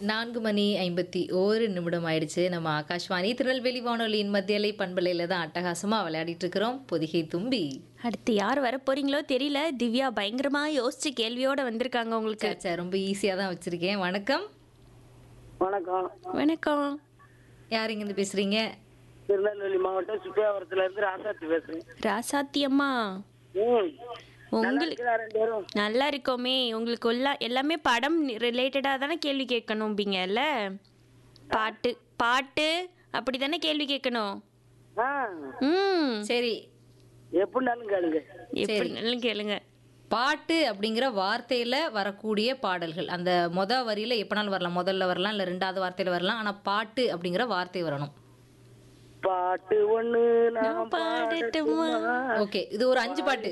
நான்கு மணி ஐம்பத்தி ஓரு நிமிடம் ஆயிடுச்சு நம்ம ஆகாஷ்வாணி திருநெல்வேலி வானொலியின் மத்தியலை பண்பலையில தான் அட்டகாசமா விளையாடிட்டு இருக்கிறோம் பொதிகை தும்பி அடுத்து யார் வர போறீங்களோ தெரியல திவ்யா பயங்கரமா யோசிச்சு கேள்வியோட வந்திருக்காங்க உங்களுக்கு சே, சே, ரொம்ப ஈஸியா தான் வச்சிருக்கேன் வணக்கம் வணக்கம் வணக்கம் யார் இருந்து பேசுறீங்க திருநெல்வேலி மாவட்டம் சுப்பியாபுரத்துல இருந்து ராசாத்தி பேசுறேன் ராசாத்தி அம்மா ம். நல்லா உங்களுக்கு இருக்கிறா ரெண்டு பேரும் நல்லா இருக்கோமே உங்களுக்கு எல்லா எல்லாமே படம் ரிலேட்டடாக தானே கேள்வி கேட்கணும்பீங்கல்ல பாட்டு பாட்டு அப்படி தானே கேள்வி கேட்கணும் ஆ ம் சரி எப்படினாலும் கேளுங்க எப்படினாலும் கேளுங்க பாட்டு அப்படிங்கிற வார்த்தையில வரக்கூடிய பாடல்கள் அந்த மொத வரியில எப்பனாலும் வரலாம் முதல்ல வரலாம் இல்ல ரெண்டாவது வார்த்தையில வரலாம் ஆனா பாட்டு அப்படிங்கிற வார்த்தை வரணும் பாட்டு ஒண்ணு நான் பாடட்டுமா ஓகே இது ஒரு அஞ்சு பாட்டு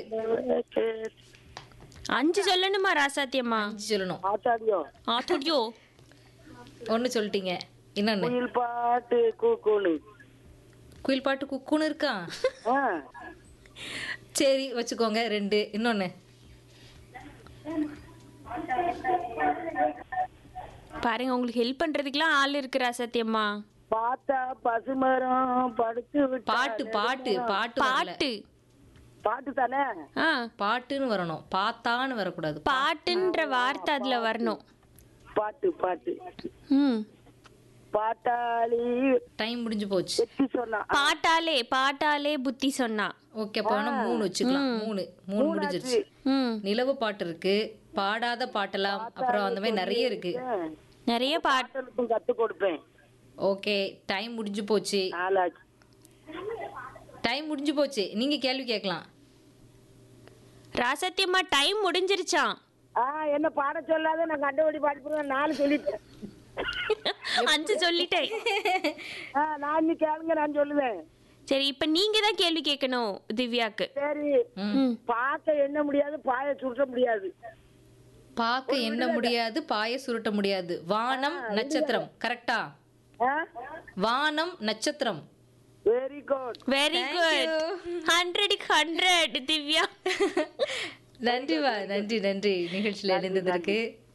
அஞ்சு சொல்லணுமா ராசாத்தி அம்மா அஞ்சு சொல்லணும் ஆத்தாடியோ ஆட்டோடியோ ஒன்னு சொல்லிட்டீங்க இன்னொன்னு குயில் பாட்டு கூக்குன்னு குயில் பாட்டு குக்குன்னு இருக்கா ஆ சரி வச்சுக்கோங்க ரெண்டு இன்னொன்னு பாருங்க உங்களுக்கு ஹெல்ப் பண்றதுக்குலாம் ஆள் இருக்கு ராசாத்தி அம்மா பார்த்தா பசுமரம் படுத்து விட்டா பாட்டு பாட்டு பாட்டு வரல. பாட்டு பாட்டு தானே ஆ பாட்டுன்னு வரணும் பாத்தான்னு வரக்கூடாது பாட்டுன்ற வார்த்தை அதுல வரணும் பாட்டு பாட்டு ம் பாட்டாளி டைம் முடிஞ்சு போச்சு வெற்றி சொன்னா பாட்டாலே பாட்டாலே புத்தி சொன்னா ஓகே அப்ப வேணா மூணு வச்சுக்கலாம் மூணு மூணு முடிஞ்சிருச்சு ம் நிலவு பாட்டு இருக்கு பாடாத பாட்டெல்லாம் அப்புறம் அந்த மாதிரி நிறைய இருக்கு நிறைய பாட்டு பாட்டலுக்கும் கத்து கொடுப்பேன் ஓகே டைம் முடிஞ்சு போச்சு நாளாச்சு டைம் முடிஞ்சு போச்சு நீங்க கேள்வி கேட்கலாம் ராசத்தியம்மா டைம் முடிஞ்சிருச்சான் ஆ என்ன பாட சொல்லாத நான் கண்டபடி பாடிப்புறேன் நாலு சொல்லிட்டேன் அஞ்சு சொல்லிட்டேன் ஆ நான் நீ கேளுங்க நான் சொல்லுவேன் சரி இப்ப நீங்க தான் கேள்வி கேட்கணும் திவ்யாக்கு சரி ம் பார்க்க எண்ண முடியாது பாய சுருட்ட முடியாது பார்க்க எண்ண முடியாது பாய சுருட்ட முடியாது வானம் நட்சத்திரம் கரெக்டா வானம் நட்சத்திரம் வெரி குட் வெரி குட் ஹண்ட்ரடுக்கு ஹண்ட்ரட் திவ்யா நன்றிவா நன்றி நன்றி நிகழ்ச்சியில் இணைந்ததற்கு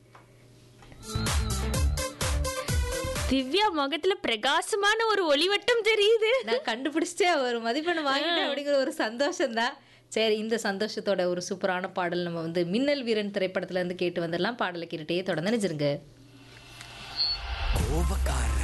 திவ்யா முகத்துல பிரகாசமான ஒரு ஒளிவட்டம் தெரியுது நான் கண்டுபிடிச்சிட்டேன் ஒரு மதிப்பெண் வாங்கிட்டேன் அப்படிங்கிற ஒரு சந்தோஷம் தான் சரி இந்த சந்தோஷத்தோட ஒரு சூப்பரான பாடல் நம்ம வந்து மின்னல் வீரன் திரைப்படத்துல இருந்து கேட்டு வந்துடலாம் பாடலை கேட்டுட்டே தொடர்ந்து நினைச்சிருங்க கோபக்கார